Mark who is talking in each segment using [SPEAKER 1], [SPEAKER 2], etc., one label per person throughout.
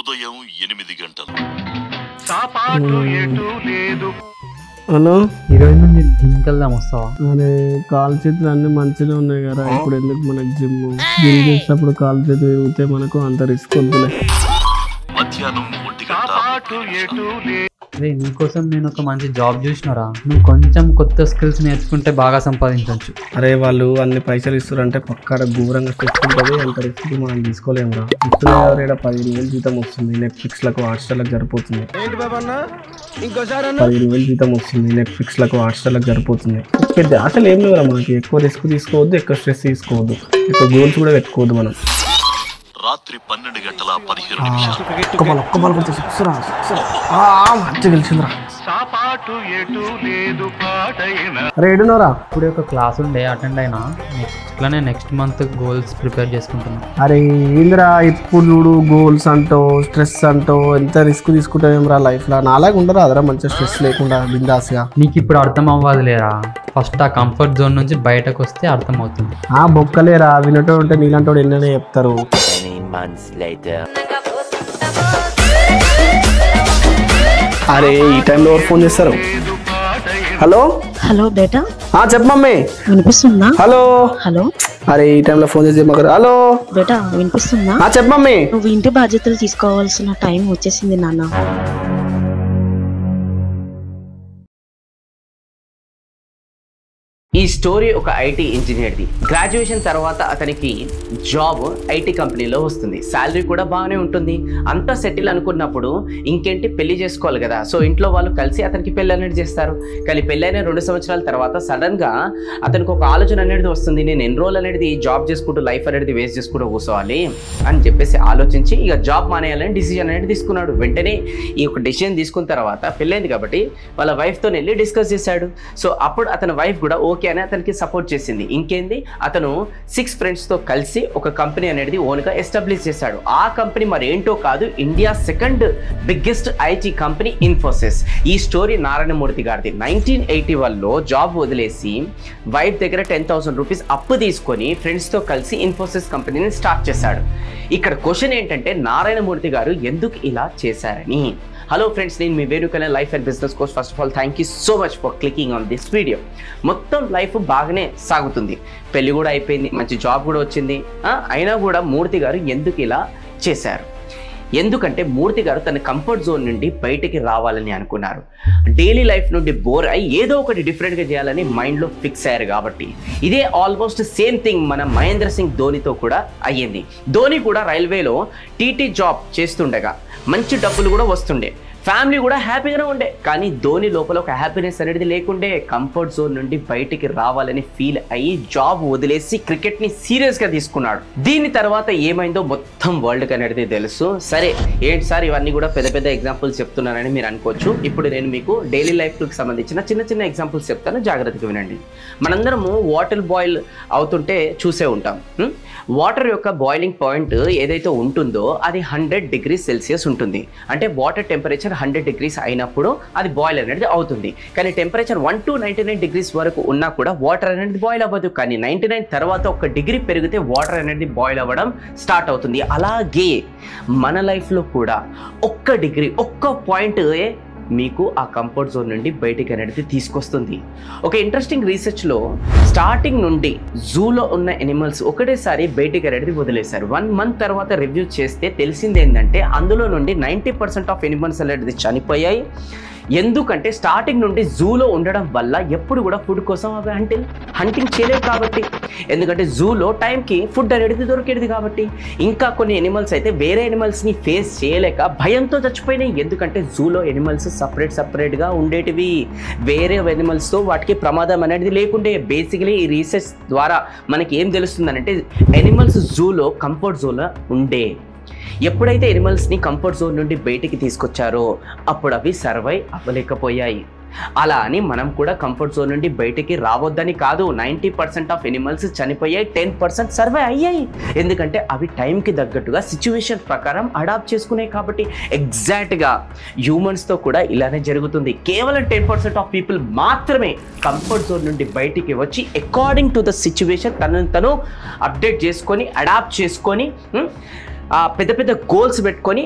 [SPEAKER 1] ఉదయం ఎనిమిది గంటలు
[SPEAKER 2] సాపాటు ఎటు లేదు
[SPEAKER 3] హలో
[SPEAKER 4] ఈరోజు నుంచి జిమ్కి వెళ్దాం వస్తావా
[SPEAKER 3] అరే కాలు చేతులు అన్ని మంచిగా ఉన్నాయి కదా ఇప్పుడు ఎందుకు మనకు జిమ్ జిమ్ చేసేటప్పుడు కాలు చేతులు తిరిగితే మనకు అంత రిస్క్ వద్దులే
[SPEAKER 1] మధ్యాహ్నం ఒంటి గంట
[SPEAKER 2] సాపాటు ఎటు లేదు
[SPEAKER 4] రే నీకోసం నేను ఒక మంచి జాబ్ చూసినారా నువ్వు కొంచెం కొత్త స్కిల్స్ నేర్చుకుంటే బాగా సంపాదించవచ్చు
[SPEAKER 3] అరే వాళ్ళు అన్ని పైసలు ఇస్తారంటే పక్కా ఘోరంగా స్ట్రెస్ ఉంటుంది అంత రిస్క్ మనం తీసుకోలేము రా ఇస్తున్నా ఎవరైనా పదిహేను వేలు జీతం వస్తుంది నెట్ఫ్లిక్స్ లకు హాట్స్టార్లకు సరిపోతుంది పదిహేను వేలు జీతం వస్తుంది నెట్ఫ్లిక్స్ లకు హాట్స్టార్లకు సరిపోతుంది పెద్ద అసలు ఏం లేవురా మనకి ఎక్కువ రిస్క్ తీసుకోవద్దు ఎక్కువ స్ట్రెస్ తీసుకోవద్దు ఎక్కువ గోల్స్ కూడా పెట్టుకోవద్దు మనం
[SPEAKER 1] రాత్రి పన్నెండు గంటల పదిహేను నిమిషాలు
[SPEAKER 3] ఒక్క బాల్ ఒక్క బాల్ కొడితే సిక్స్ రా సిక్స్ రా మంచిగా గెలిచిందిరా
[SPEAKER 2] సాపాటు ఎటు లేదు పాటైన
[SPEAKER 3] అరే ఏడున్నారా
[SPEAKER 4] ఇప్పుడు ఒక క్లాస్ ఉండే అటెండ్ అయినా నెక్స్ట్ ఇట్లానే నెక్స్ట్ మంత్ గోల్స్ ప్రిపేర్ చేసుకుంటున్నా
[SPEAKER 3] అరే ఏందిరా ఇప్పుడు చూడు గోల్స్ అంటో స్ట్రెస్ అంటో ఎంత రిస్క్ తీసుకుంటావేమరా లైఫ్లో నాలాగా ఉండరా అదరా మంచిగా స్ట్రెస్ లేకుండా బిందాస్గా
[SPEAKER 4] నీకు ఇప్పుడు అర్థం అవ్వదు లేరా ఫస్ట్ ఆ కంఫర్ట్ జోన్ నుంచి బయటకు వస్తే అర్థమవుతుంది
[SPEAKER 3] ఆ బొక్కలేరా వినటో ఉంటే నీలాంటోడు ఎన్ననే చెప్తారు
[SPEAKER 5] Many months later.
[SPEAKER 3] అరే ఈ టైంలో ఎవరు ఫోన్ చేస్తారు హలో
[SPEAKER 6] హలో బేటా
[SPEAKER 3] ఆ చెప్పు మమ్మీ
[SPEAKER 6] వినిపిస్తుందా
[SPEAKER 3] హలో
[SPEAKER 6] హలో
[SPEAKER 3] అరే ఈ టైంలో ఫోన్ చేసి మాకు హలో
[SPEAKER 6] బేటా వినిపిస్తుందా
[SPEAKER 3] ఆ చెప్పు మమ్మీ
[SPEAKER 6] నువ్వు ఇంటి బాధ్యతలు తీసుకోవాల్సిన టైం వచ్చేసింది నాన్న
[SPEAKER 7] ఈ స్టోరీ ఒక ఐటీ ఇంజనీర్ది గ్రాడ్యుయేషన్ తర్వాత అతనికి జాబ్ ఐటీ కంపెనీలో వస్తుంది శాలరీ కూడా బాగానే ఉంటుంది అంతా సెటిల్ అనుకున్నప్పుడు ఇంకేంటి పెళ్లి చేసుకోవాలి కదా సో ఇంట్లో వాళ్ళు కలిసి అతనికి పెళ్లి అనేది చేస్తారు కానీ పెళ్ళైన రెండు సంవత్సరాల తర్వాత సడన్ గా అతనికి ఒక ఆలోచన అనేది వస్తుంది నేను ఎన్ని రోజులు అనేది జాబ్ చేసుకుంటూ లైఫ్ అనేది వేస్ట్ చేసుకుంటూ కూర్చోవాలి అని చెప్పేసి ఆలోచించి ఇక జాబ్ మానేయాలని డిసిజన్ అనేది తీసుకున్నాడు వెంటనే ఈ యొక్క డిసిజన్ తీసుకున్న తర్వాత పెళ్ళైంది కాబట్టి వాళ్ళ వైఫ్తో వెళ్ళి డిస్కస్ చేశాడు సో అప్పుడు అతని వైఫ్ కూడా ఓకే అని అతనికి సపోర్ట్ చేసింది ఇంకేంది అతను సిక్స్ ఫ్రెండ్స్తో కలిసి ఒక కంపెనీ అనేది ఓన్గా ఎస్టాబ్లిష్ చేశాడు ఆ కంపెనీ మరి ఏంటో కాదు India second biggest IT company Infosys ఈ స్టోరీ నారాయణమూర్తి గారిది నైన్టీన్ ఎయిటీ వన్లో జాబ్ వదిలేసి వైఫ్ దగ్గర టెన్ థౌసండ్ రూపీస్ అప్పు తీసుకొని ఫ్రెండ్స్తో కలిసి ఇన్ఫోసిస్ కంపెనీని స్టార్ట్ చేశాడు ఇక్కడ క్వశ్చన్ ఏంటంటే నారాయణమూర్తి గారు ఎందుకు ఇలా చేశారని హలో ఫ్రెండ్స్ నేను మీ వేణుకనే life and business course first of all thank you so much for clicking on this video మొత్తం లైఫ్ బాగానే సాగుతుంది పెళ్లి కూడా అయిపోయింది మంచి జాబ్ కూడా వచ్చింది ఆ, అయినా కూడా మూర్తి గారు ఎందుకు ఇలా చేశారు ఎందుకంటే మూర్తి గారు తన కంఫర్ట్ జోన్ నుండి బయటికి రావాలని అనుకున్నారు డైలీ లైఫ్ నుండి బోర్ అయి ఏదో ఒకటి డిఫరెంట్గా చేయాలని మైండ్లో ఫిక్స్ అయ్యారు కాబట్టి ఇదే ఆల్మోస్ట్ సేమ్ థింగ్ మన మహేంద్ర సింగ్ ధోనితో కూడా అయ్యింది ధోని కూడా రైల్వేలో టీటీ జాబ్ చేస్తుండగా మంచి డబ్బులు కూడా వస్తుండే ఫ్యామిలీ కూడా హ్యాపీగానే ఉండే కానీ ధోని లోపల ఒక హ్యాపీనెస్ అనేది లేకుండే కంఫర్ట్ జోన్ నుండి బయటికి రావాలని ఫీల్ అయ్యి జాబ్ వదిలేసి క్రికెట్ ని సీరియస్ గా తీసుకున్నాడు దీని తర్వాత ఏమైందో మొత్తం వరల్డ్ అనేది తెలుసు సరే ఏంటి సార్ ఇవన్నీ కూడా పెద్ద పెద్ద ఎగ్జాంపుల్స్ చెప్తున్నానని మీరు అనుకోవచ్చు ఇప్పుడు నేను మీకు డైలీ లైఫ్ కి సంబంధించిన చిన్న చిన్న ఎగ్జాంపుల్స్ చెప్తాను జాగ్రత్తగా వినండి మనందరము వాటర్ బాయిల్ అవుతుంటే చూసే ఉంటాం వాటర్ యొక్క బాయిలింగ్ పాయింట్ ఏదైతే ఉంటుందో అది హండ్రెడ్ డిగ్రీ సెల్సియస్ ఉంటుంది అంటే వాటర్ టెంపరేచర్ హండ్రెడ్ డిగ్రీస్ అయినప్పుడు అది బాయిల్ అనేది అవుతుంది కానీ temperature one two ninety nine degrees వరకు ఉన్నా కూడా వాటర్ అనేది బాయిల్ అవ్వదు కానీ నైంటీ నైన్ తర్వాత ఒక డిగ్రీ పెరిగితే వాటర్ అనేది బాయిల్ అవ్వడం స్టార్ట్ అవుతుంది అలాగే మన లైఫ్లో కూడా ఒక్క డిగ్రీ ఒక్క పాయింట్ మీకు ఆ కంఫర్ట్ జోన్ నుండి బయటికి అనేది తీసుకొస్తుంది ఒక ఇంట్రెస్టింగ్ రీసెర్చ్లో స్టార్టింగ్ నుండి జూలో ఉన్న ఎనిమల్స్ ఒకటేసారి బయటికి అనేది వదిలేశారు వన్ మంత్ తర్వాత రివ్యూ చేస్తే తెలిసింది ఏంటంటే అందులో నుండి నైంటీ పర్సెంట్ ఆఫ్ ఎనిమల్స్ అనేది చనిపోయాయి ఎందుకంటే స్టార్టింగ్ నుండి జూలో ఉండడం వల్ల ఎప్పుడు కూడా ఫుడ్ కోసం అవి హంటింగ్ హంటింగ్ చేయలేవు కాబట్టి ఎందుకంటే జూలో టైంకి ఫుడ్ అనేది దొరికేది కాబట్టి ఇంకా కొన్ని ఎనిమల్స్ అయితే వేరే ఎనిమల్స్ని ఫేస్ చేయలేక భయంతో చచ్చిపోయినాయి ఎందుకంటే జూలో ఎనిమల్స్ సపరేట్ సపరేట్గా ఉండేటివి వేరే ఎనిమల్స్తో వాటికి ప్రమాదం అనేది లేకుండే బేసికలీ ఈ రీసెర్చ్ ద్వారా మనకి ఏం తెలుస్తుందనంటే ఎనిమల్స్ జూలో కంఫర్ట్ జోన్లో ఉండే ఎప్పుడైతే ఎనిమల్స్ని కంఫర్ట్ జోన్ నుండి బయటికి తీసుకొచ్చారో అప్పుడు అవి సర్వై అవ్వలేకపోయాయి అలా అని మనం కూడా కంఫర్ట్ జోన్ నుండి బయటికి రావద్దని కాదు నైంటీ పర్సెంట్ ఆఫ్ ఎనిమల్స్ చనిపోయాయి టెన్ పర్సెంట్ సర్వే అయ్యాయి ఎందుకంటే అవి టైంకి తగ్గట్టుగా సిచ్యువేషన్ ప్రకారం అడాప్ట్ చేసుకున్నాయి కాబట్టి ఎగ్జాక్ట్గా హ్యూమన్స్తో కూడా ఇలానే జరుగుతుంది కేవలం టెన్ పర్సెంట్ ఆఫ్ పీపుల్ మాత్రమే కంఫర్ట్ జోన్ నుండి బయటికి వచ్చి అకార్డింగ్ టు ద సిచ్యువేషన్ తనను తను అప్డేట్ చేసుకొని అడాప్ట్ చేసుకొని ఉం, ఆ పెద్ద పెద్ద గోల్స్ పెట్టుకొని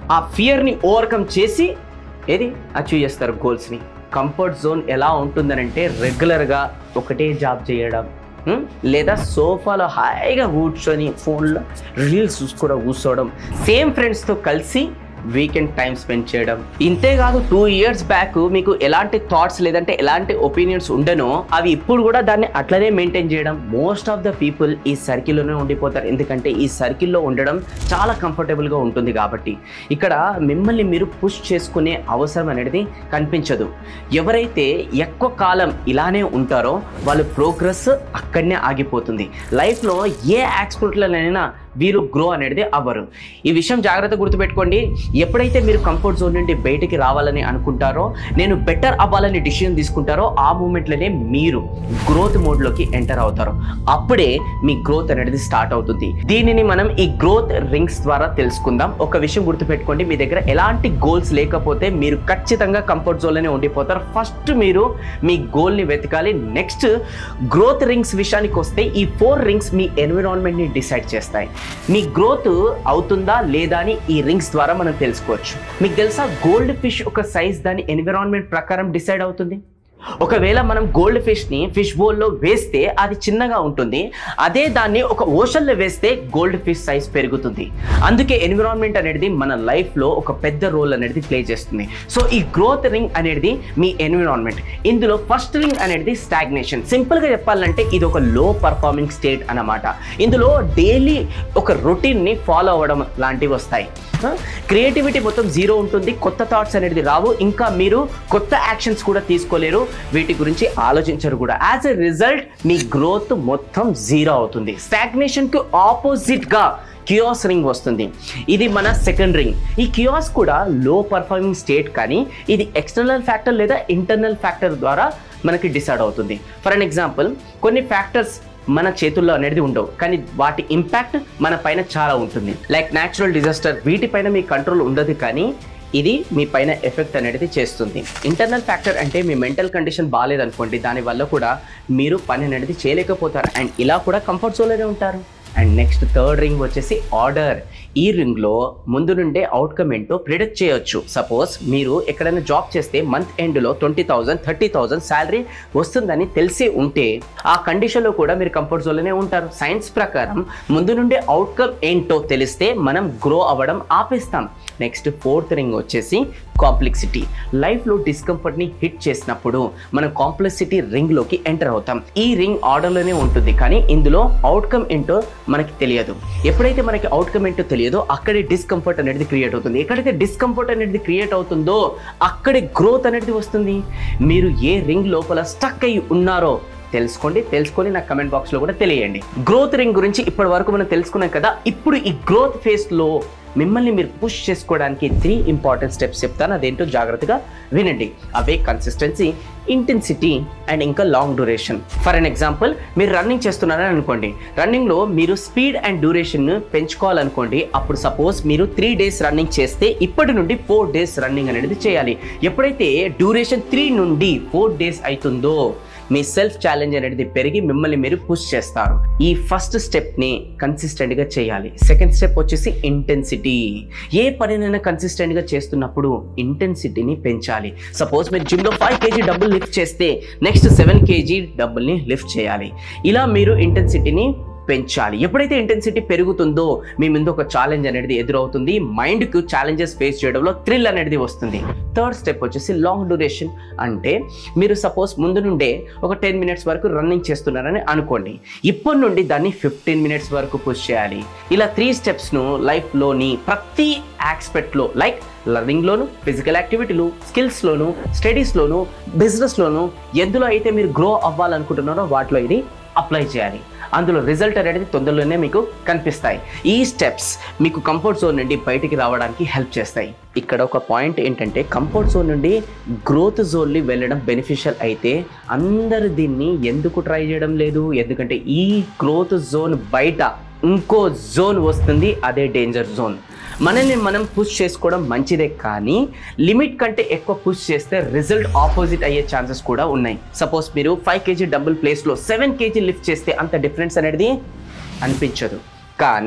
[SPEAKER 7] ఆ ఫియర్ని ఓవర్కమ్ చేసి ఏది అచీవ్ చేస్తారు గోల్స్ని కంఫర్ట్ జోన్ ఎలా ఉంటుందనంటే రెగ్యులర్గా ఒకటే జాబ్ చేయడం ఉం? లేదా సోఫాలో హాయిగా కూర్చొని ఫోన్లో రీల్స్ చూసుకోవడం కూర్చోవడం సేమ్ ఫ్రెండ్స్తో కలిసి వీకెండ్ టైం స్పెండ్ చేయడం ఇంతేకాదు టూ ఇయర్స్ బ్యాక్ మీకు ఎలాంటి థాట్స్ లేదంటే ఎలాంటి ఒపీనియన్స్ ఉండనో అవి ఇప్పుడు కూడా దాన్ని అట్లనే మెయింటైన్ చేయడం మోస్ట్ ఆఫ్ ద పీపుల్ ఈ సర్కిల్లోనే ఉండిపోతారు ఎందుకంటే ఈ సర్కిల్లో ఉండడం చాలా కంఫర్టబుల్గా ఉంటుంది కాబట్టి ఇక్కడ మిమ్మల్ని మీరు పుష్ చేసుకునే అవసరం అనేది కనిపించదు ఎవరైతే ఎక్కువ కాలం ఇలానే ఉంటారో వాళ్ళ ప్రోగ్రెస్ అక్కడనే ఆగిపోతుంది లైఫ్లో ఏ యాక్స్పోర్ట్లనైనా వీరు గ్రో అనేది అవ్వరు ఈ విషయం జాగ్రత్త గుర్తుపెట్టుకోండి ఎప్పుడైతే మీరు కంఫర్ట్ జోన్ నుండి బయటికి రావాలని అనుకుంటారో నేను బెటర్ అవ్వాలని డిసిషన్ తీసుకుంటారో ఆ మూమెంట్లోనే మీరు గ్రోత్ మోడ్లోకి ఎంటర్ అవుతారు అప్పుడే మీ గ్రోత్ అనేది స్టార్ట్ అవుతుంది దీనిని మనం ఈ గ్రోత్ రింగ్స్ ద్వారా తెలుసుకుందాం ఒక విషయం గుర్తుపెట్టుకోండి మీ దగ్గర ఎలాంటి గోల్స్ లేకపోతే మీరు ఖచ్చితంగా కంఫర్ట్ జోన్లోనే ఉండిపోతారు ఫస్ట్ మీరు మీ గోల్ని వెతకాలి నెక్స్ట్ గ్రోత్ రింగ్స్ విషయానికి వస్తే ఈ ఫోర్ రింగ్స్ మీ ఎన్విరాన్మెంట్ని డిసైడ్ చేస్తాయి మీ గ్రోత్ అవుతుందా లేదా అని ఈ రింగ్స్ ద్వారా మనం తెలుసుకోవచ్చు మీకు తెలుసా గోల్డ్ ఫిష్ ఒక సైజ్ దాని ఎన్విరాన్మెంట్ ప్రకారం డిసైడ్ అవుతుంది ఒకవేళ మనం గోల్డ్ ఫిష్ని ఫిష్ బౌల్లో వేస్తే అది చిన్నగా ఉంటుంది అదే దాన్ని ఒక ఓషన్లో వేస్తే గోల్డ్ ఫిష్ సైజ్ పెరుగుతుంది అందుకే ఎన్విరాన్మెంట్ అనేది మన లైఫ్లో ఒక పెద్ద రోల్ అనేది ప్లే చేస్తుంది సో ఈ గ్రోత్ రింగ్ అనేది మీ ఎన్విరాన్మెంట్ ఇందులో ఫస్ట్ రింగ్ అనేది స్టాగ్నేషన్ సింపుల్గా చెప్పాలంటే ఇది ఒక లో పర్ఫార్మింగ్ స్టేట్ అన్నమాట ఇందులో డైలీ ఒక రొటీన్ని ఫాలో అవ్వడం లాంటివి వస్తాయి క్రియేటివిటీ మొత్తం జీరో ఉంటుంది కొత్త థాట్స్ అనేది రావు ఇంకా మీరు కొత్త యాక్షన్స్ కూడా తీసుకోలేరు వీటి గురించి ఆలోచించరు కూడా యాజ్ ఎ రిజల్ట్ మీ గ్రోత్ మొత్తం జీరో అవుతుంది స్టాగ్నేషన్కి ఆపోజిట్గా కియాస్ రింగ్ వస్తుంది ఇది మన సెకండ్ రింగ్ ఈ కియాస్ కూడా లో పర్ఫార్మింగ్ స్టేట్ కానీ ఇది ఎక్స్టర్నల్ ఫ్యాక్టర్ లేదా ఇంటర్నల్ ఫ్యాక్టర్ ద్వారా మనకి డిసైడ్ అవుతుంది ఫర్ అన్ ఎగ్జాంపుల్ కొన్ని ఫ్యాక్టర్స్ మన చేతుల్లో అనేది ఉండవు కానీ వాటి ఇంపాక్ట్ మన పైన చాలా ఉంటుంది లైక్ న్యాచురల్ డిజాస్టర్ వీటిపైన మీ కంట్రోల్ ఉండదు కానీ ఇది మీ పైన ఎఫెక్ట్ అనేది చేస్తుంది ఇంటర్నల్ ఫ్యాక్టర్ అంటే మీ మెంటల్ కండిషన్ బాగాలేదనుకోండి దానివల్ల కూడా మీరు పని అనేది చేయలేకపోతారు అండ్ ఇలా కూడా కంఫర్ట్ జోన్లోనే ఉంటారు అండ్ నెక్స్ట్ థర్డ్ రింగ్ వచ్చేసి ఆర్డర్ ఈ రింగ్లో ముందు నుండే అవుట్కమ్ ఏంటో ప్రిడిక్ట్ చేయొచ్చు సపోజ్ మీరు ఎక్కడైనా జాబ్ చేస్తే మంత్ ఎండ్లో twenty thousand thirty thousand salary వస్తుందని తెలిసి ఉంటే ఆ కండిషన్లో కూడా మీరు కంఫర్ట్ జోన్లోనే ఉంటారు సైన్స్ ప్రకారం ముందు నుండే అవుట్కమ్ ఏంటో తెలిస్తే మనం గ్రో అవ్వడం ఆపేస్తాం నెక్స్ట్ ఫోర్త్ రింగ్ వచ్చేసి కాంప్లెక్సిటీ లైఫ్లో డిస్కంఫర్ట్ని హిట్ చేసినప్పుడు మనం కాంప్లెక్సిటీ రింగ్లోకి ఎంటర్ అవుతాం ఈ రింగ్ ఆర్డర్లోనే ఉంటుంది కానీ ఇందులో అవుట్కమ్ ఏంటో మనకి తెలియదు ఎప్పుడైతే మనకి అవుట్కమ్ ఏంటో తెలియదో అక్కడే డిస్కంఫర్ట్ అనేది క్రియేట్ అవుతుంది ఎక్కడైతే డిస్కంఫర్ట్ అనేది క్రియేట్ అవుతుందో అక్కడే గ్రోత్ అనేది వస్తుంది మీరు ఏ రింగ్ లోపల స్టక్ అయి ఉన్నారో తెలుసుకోండి తెలుసుకొని నా కమెంట్ బాక్స్లో కూడా తెలియండి గ్రోత్ రింగ్ గురించి ఇప్పటి వరకు మనం తెలుసుకున్నాం కదా ఇప్పుడు ఈ గ్రోత్ ఫేస్లో మిమ్మల్ని మీరు పుష్ చేసుకోవడానికి త్రీ ఇంపార్టెంట్ స్టెప్స్ చెప్తాను అదేంటో జాగ్రత్తగా వినండి అవే కన్సిస్టెన్సీ ఇంటెన్సిటీ అండ్ ఇంకా long duration for an example మీరు రన్నింగ్ చేస్తున్నారని అనుకోండి రన్నింగ్లో మీరు స్పీడ్ అండ్ డ్యూరేషన్ పెంచుకోవాలనుకోండి అప్పుడు సపోజ్ మీరు త్రీ డేస్ రన్నింగ్ చేస్తే ఇప్పటి నుండి ఫోర్ డేస్ రన్నింగ్ అనేది చేయాలి ఎప్పుడైతే డ్యూరేషన్ త్రీ నుండి ఫోర్ డేస్ అవుతుందో మీ సెల్ఫ్ ఛాలెంజ్ అనేది పెరిగి మిమ్మల్ని మీరు పుష్ చేస్తారు ఈ ఫస్ట్ స్టెప్ని కన్సిస్టెంట్గా చేయాలి సెకండ్ స్టెప్ వచ్చేసి ఇంటెన్సిటీ ఏ పనినైనా కన్సిస్టెంట్గా చేస్తున్నప్పుడు ఇంటెన్సిటీని పెంచాలి సపోజ్ మీరు జిమ్లో ఫైవ్ కేజీ డబ్బులు లిఫ్ట్ చేస్తే నెక్స్ట్ సెవెన్ కేజీ డబ్బుల్ని లిఫ్ట్ చేయాలి ఇలా మీరు ఇంటెన్సిటీని పెంచాలి ఎప్పుడైతే ఇంటెన్సిటీ పెరుగుతుందో మీ ముందు ఒక ఛాలెంజ్ అనేది ఎదురవుతుంది మైండ్కు ఛాలెంజెస్ ఫేస్ చేయడంలో థ్రిల్ అనేది వస్తుంది థర్డ్ స్టెప్ వచ్చేసి లాంగ్ డ్యూరేషన్ అంటే మీరు సపోజ్ ముందు నుండే ఒక టెన్ మినిట్స్ వరకు రన్నింగ్ చేస్తున్నారని అనుకోండి ఇప్పటి నుండి దాన్ని ఫిఫ్టీన్ మినిట్స్ వరకు పుష్ చేయాలి ఇలా త్రీ స్టెప్స్ను లైఫ్లోని ప్రతి ఆస్పెక్ట్లో లైక్ లర్నింగ్లోను ఫిజికల్ యాక్టివిటీలు స్కిల్స్లోను స్టడీస్లోను బిజినెస్లోను ఎందులో అయితే మీరు గ్రో అవ్వాలనుకుంటున్నారో వాటిలో ఇది అప్లై చేయాలి అందులో రిజల్ట్ అనేది తొందరలోనే మీకు కనిపిస్తాయి ఈ స్టెప్స్ మీకు కంఫర్ట్ జోన్ నుండి బయటికి రావడానికి హెల్ప్ చేస్తాయి ఇక్కడ ఒక పాయింట్ ఏంటంటే కంఫర్ట్ జోన్ నుండి గ్రోత్ జోన్ని వెళ్ళడం బెనిఫిషియల్ అయితే అందరు దీన్ని ఎందుకు ట్రై చేయడం లేదు ఎందుకంటే ఈ గ్రోత్ జోన్ బయట ఇంకో జోన్ వస్తుంది అదే డేంజర్ జోన్ మనల్ని మనం పుష్ చేసుకోవడం మంచిదే కానీ లిమిట్ కంటే ఎక్కువ పుష్ చేస్తే రిజల్ట్ ఆపోజిట్ అయ్యే ఛాన్సెస్ కూడా ఉన్నాయి సపోజ్ మీరు ఫైవ్ కేజీ డబుల్ ప్లేస్లో సెవెన్ కేజీ లిఫ్ట్ చేస్తే అంత డిఫరెన్స్ అనేది అనిపించదు కానీ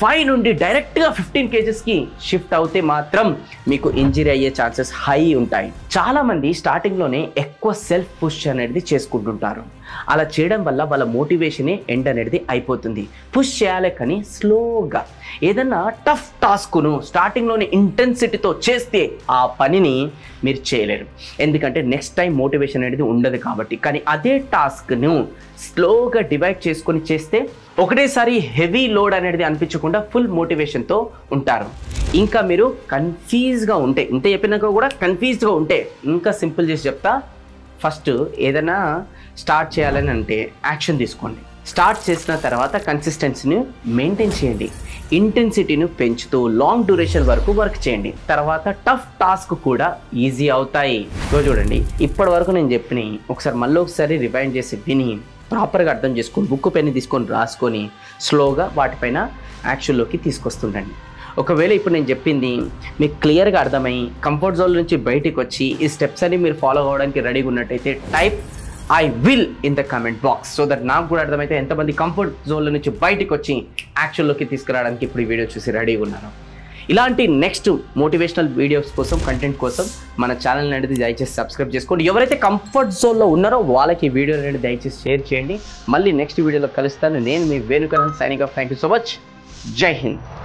[SPEAKER 7] ఫైవ్ నుండి డైరెక్ట్గా ఫిఫ్టీన్ కేజెస్కి షిఫ్ట్ అవుతే మాత్రం మీకు ఇంజరీ అయ్యే ఛాన్సెస్ హై ఉంటాయి చాలామంది స్టార్టింగ్లోనే ఎక్కువ సెల్ఫ్ పుష్ అనేది చేసుకుంటుంటారు అలా చేయడం వల్ల వాళ్ళ మోటివేషనే ఎండ్ అనేది అయిపోతుంది పుష్ చేయాలి కానీ స్లోగా ఏదన్నా టఫ్ టాస్క్ను స్టార్టింగ్లోనే ఇంటెన్సిటీతో చేస్తే ఆ పనిని మీరు చేయలేరు ఎందుకంటే నెక్స్ట్ టైం మోటివేషన్ అనేది ఉండదు కాబట్టి కానీ అదే టాస్క్ను స్లోగా డివైడ్ చేసుకొని చేస్తే ఒకటేసారి హెవీ లోడ్ అనేది అనిపించకుండా ఫుల్ మోటివేషన్తో ఉంటారు ఇంకా మీరు కన్ఫ్యూజ్గా ఉంటే ఇంత చెప్పినాక కూడా కన్ఫ్యూజ్గా ఉంటే ఇంకా సింపుల్ చేసి చెప్తా ఫస్ట్ ఏదైనా స్టార్ట్ చేయాలని అంటే యాక్షన్ తీసుకోండి స్టార్ట్ చేసిన తర్వాత కన్సిస్టెన్సీని మెయింటైన్ చేయండి ఇంటెన్సిటీని పెంచుతూ లాంగ్ డ్యూరేషన్ వరకు వర్క్ చేయండి తర్వాత టఫ్ టాస్క్ కూడా ఈజీ అవుతాయి సో చూడండి ఇప్పటి వరకు నేను చెప్పిన ఒకసారి మళ్ళీ ఒకసారి రివైండ్ చేసి విని ప్రాపర్గా అర్థం చేసుకొని బుక్ పెన్ తీసుకొని రాసుకొని స్లోగా వాటిపైన యాక్షన్లోకి తీసుకొస్తుండండి ఒకవేళ ఇప్పుడు నేను చెప్పింది మీకు క్లియర్గా అర్థమై కంఫర్ట్ జోన్ నుంచి బయటికి వచ్చి ఈ స్టెప్స్ అన్ని మీరు ఫాలో అవ్వడానికి రెడీగా ఉన్నట్టయితే type I will in the comment box so that నాకు కూడా అర్థమైతే ఎంతమంది కంఫర్ట్ జోన్ల నుంచి బయటికి వచ్చి యాక్షన్లోకి తీసుకురావడానికి ఇప్పుడు ఈ వీడియో చూసి రెడీగా ఉన్నారు ఇలాంటి నెక్స్ట్ మోటివేషనల్ వీడియోస్ కోసం కంటెంట్ కోసం మన ఛానల్ అనేది దయచేసి సబ్స్క్రైబ్ చేసుకోండి ఎవరైతే కంఫర్ట్ జోన్లో ఉన్నారో వాళ్ళకి ఈ వీడియో అనేది దయచేసి షేర్ చేయండి మళ్ళీ నెక్స్ట్ వీడియోలో కలుస్తాను నేను మీ వేణుకరణ్ signing off thank you so much జై హింద్